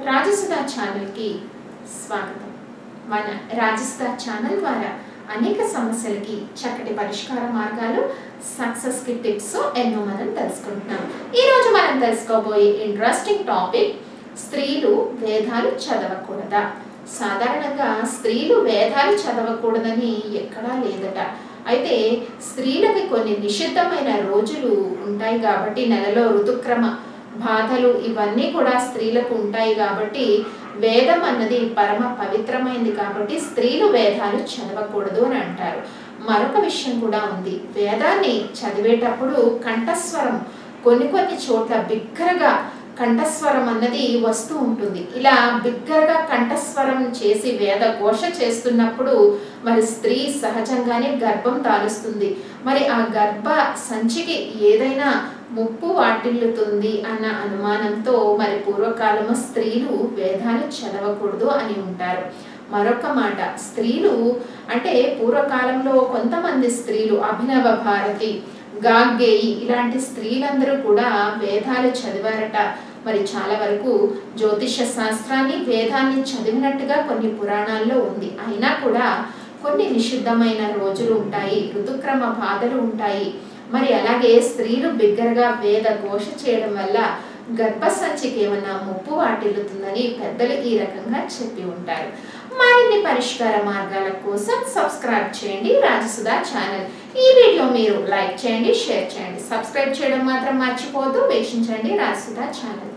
రాజసుధా ఛానల్కి స్వాగతం మన రాజసుధా ఛానల్ ద్వారా అనేక సమస్యలకి చక్కటి పరిష్కార మార్గాలు సక్సెస్కి టిప్స్ ఎన్నో మనం తెలుసుకుంటున్నాం ఈరోజు మనం తెలుసుకోబోయే ఇంట్రెస్టింగ్ టాపిక్ స్త్రీలు వేదాలు చదవకూడదా సాధారణంగా స్త్రీలు వేదాలు చదవకూడదని ఎక్కడా లేదట అయితే స్త్రీలకి కొన్ని నిషిద్ధమైన రోజులు ఉంటాయి కాబట్టి నెలలో ఋతుక్రమ బాధలు ఇవన్నీ కూడా స్త్రీలకు ఉంటాయి కాబట్టి వేదం అన్నది పరమ పవిత్రమైంది కాబట్టి స్త్రీలు వేదాలు చదవకూడదు అని అంటారు మరొక విషయం కూడా ఉంది వేదాన్ని చదివేటప్పుడు కంఠస్వరం కొన్ని కొన్ని చోట్ల బిగ్గరగా కంఠస్వరం అన్నది వస్తూ ఉంటుంది ఇలా బిగ్గరగా కంఠస్వరం చేసి వేద ఘోష చేస్తున్నప్పుడు మరి స్త్రీ సహజంగానే గర్భం దాలుస్తుంది మరి ఆ గర్భ సంచికి ఏదైనా ముప్పు వాటిల్లుతుంది అన్న అనుమానంతో మరి పూర్వకాలము స్త్రీలు వేదాలు చదవకూడదు అని ఉంటారు మరొక మాట స్త్రీలు అంటే పూర్వకాలంలో కొంతమంది స్త్రీలు అభినవ భారతి గాగ్గేయి ఇలాంటి స్త్రీలందరూ కూడా వేదాలు చదివారట మరి చాలా వరకు జ్యోతిష శాస్త్రాన్ని వేదాన్ని చదివినట్టుగా కొన్ని పురాణాల్లో ఉంది అయినా కూడా కొన్ని నిషిద్ధమైన రోజులు ఉంటాయి ఋతుక్రమ బాధలు ఉంటాయి మరి అలాగే స్త్రీలు బిగ్గరగా వేద ఘోష చేయడం వల్ల గర్భసంచికి ఏమన్నా ముప్పు వాటిల్లుతుందని పెద్దలు ఈ రకంగా చెప్పి ఉంటారు మరిన్ని పరిష్కార మార్గాల కోసం సబ్స్క్రైబ్ చేయండి రాజసుధా ఛానల్ ఈ వీడియో మీరు లైక్ చేయండి షేర్ చేయండి సబ్స్క్రైబ్ చేయడం మాత్రం మర్చిపోతూ వీక్షించండి రాజసుధా ఛానల్